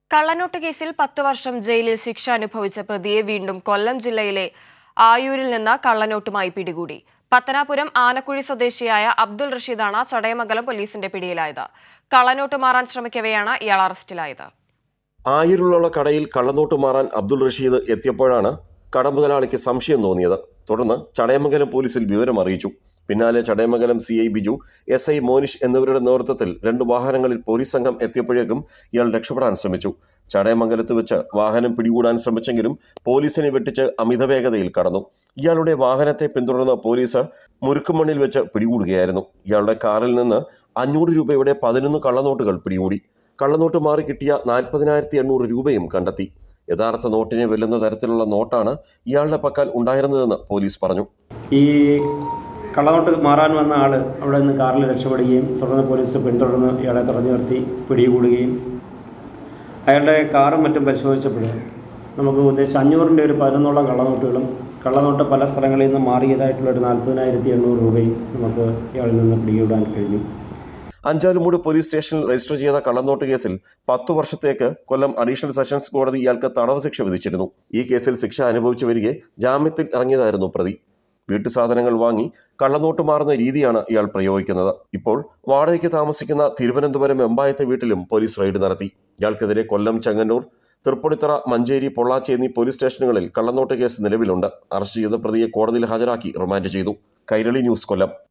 കള്ളനോട്ട് കേസിൽ പത്ത് വർഷം ജയിലിൽ ശിക്ഷ അനുഭവിച്ച പ്രതിയെ വീണ്ടും കൊല്ലം ജില്ലയിലെ ആയൂരിൽ നിന്ന് കള്ളനോട്ടുമായി പിടികൂടി പത്തനാപുരം ആനക്കുഴി സ്വദേശിയായ അബ്ദുൾ റഷീദാണ് ചടയമംഗലം പോലീസിന്റെ പിടിയിലായത് കള്ളനോട്ട് മാറാൻ ശ്രമിക്കവെയാണ് ഇയാൾ അറസ്റ്റിലായത് ആയൂരിലുള്ള കടയിൽ കള്ളനോട്ട് മാറാൻ അബ്ദുൾ റഷീദ് എത്തിയപ്പോഴാണ് കടമുതലാളിക്ക് സംശയം തോന്നിയത് തുടർന്ന് ചടയമംഗലം പോലീസിൽ വിവരം അറിയിച്ചു പിന്നാലെ Chadayamangalam C I Biju S I Monish എന്നിവരുടെ നേതൃത്വത്തിൽ രണ്ട് വാഹനങ്ങളിൽ പോലീസ് സംഘം എത്തിയപ്പോഴേക്കും ഇയാൾ രക്ഷപ്പെടാൻ ശ്രമിച്ചു ചടയമംഗലത്ത് വെച്ച് വാഹനം പിടികൂടാൻ ശ്രമിച്ചെങ്കിലും പോലീസിനെ വെട്ടിച്ച് അമിത വേഗതയിൽ കടന്നു ഇയാളുടെ വാഹനത്തെ പിന്തുടർന്ന് പോലീസ് മുരുക്കുമണ്ണിൽ വെച്ച് പിടികൂടുകയായിരുന്നു ഇയാളുടെ കാറിൽ നിന്ന് അഞ്ഞൂറ് രൂപയുടെ പതിനൊന്ന് കള്ളനോട്ടുകൾ പിടികൂടി കള്ളനോട്ട് മാറി കിട്ടിയ നാൽപ്പതിനായിരത്തി എണ്ണൂറ് രൂപയും കണ്ടെത്തി യഥാർത്ഥ നോട്ടിനെ വെല്ലുന്ന തരത്തിലുള്ള നോട്ടാണ് ഇയാളുടെ പക്കൽ ഉണ്ടായിരുന്നതെന്ന് പോലീസ് പറഞ്ഞു ഈ കള്ളനോട്ട് മാറാൻ വന്ന ആൾ അവിടെ നിന്ന് കാറിൽ രക്ഷപ്പെടുകയും തുടർന്ന് പോലീസ് പിന്തുടർന്ന് ഇയാളെ തടഞ്ഞു നിർത്തി പിടികൂടുകയും അയാളുടെ കാറും മറ്റും പരിശോധിച്ചപ്പോൾ നമുക്ക് ഉദ്ദേശിച്ച അഞ്ഞൂറിൻ്റെ ഒരു പതിനൊന്നോളം കള്ളനോട്ടുകളും കള്ളനോട്ട് പല സ്ഥലങ്ങളിൽ നിന്ന് മാറിയതായിട്ടുള്ള ഒരു നാൽപ്പതിനായിരത്തി എണ്ണൂറ് രൂപയും നമുക്ക് ഇയാളിൽ നിന്ന് പിടികൂടാൻ കഴിഞ്ഞു അഞ്ചാലുമൂട് പോലീസ് സ്റ്റേഷനിൽ രജിസ്റ്റർ ചെയ്ത കള്ളനോട്ട് കേസിൽ പത്തു വർഷത്തേക്ക് കൊല്ലം അഡീഷണൽ സെഷൻസ് കോടതി ഇയാൾക്ക് തടവ് ശിക്ഷ വിധിച്ചിരുന്നു ഈ കേസിൽ ശിക്ഷ അനുഭവിച്ചു വരികെ ജാമ്യത്തിൽ ഇറങ്ങിയതായിരുന്നു പ്രതി വീട്ടു സാധനങ്ങൾ വാങ്ങി കള്ളനോട്ട് മാറുന്ന രീതിയാണ് ഇയാൾ പ്രയോഗിക്കുന്നത് ഇപ്പോൾ വാടകയ്ക്ക് താമസിക്കുന്ന തിരുവനന്തപുരം എമ്പായത്തെ വീട്ടിലും പോലീസ് റെയ്ഡ് നടത്തി ഇയാൾക്കെതിരെ കൊല്ലം ചെങ്ങന്നൂർ തൃപ്പൂണിത്തറ മഞ്ചേരി പൊള്ളാച്ചി എന്നീ പോലീസ് സ്റ്റേഷനുകളിൽ കള്ളനോട്ട് കേസ് നിലവിലുണ്ട് അറസ്റ്റ് ചെയ്ത പ്രതിയെ കോടതിയിൽ ഹാജരാക്കി റിമാൻഡ് ചെയ്തു കൈരളി ന്യൂസ് കൊല്ലം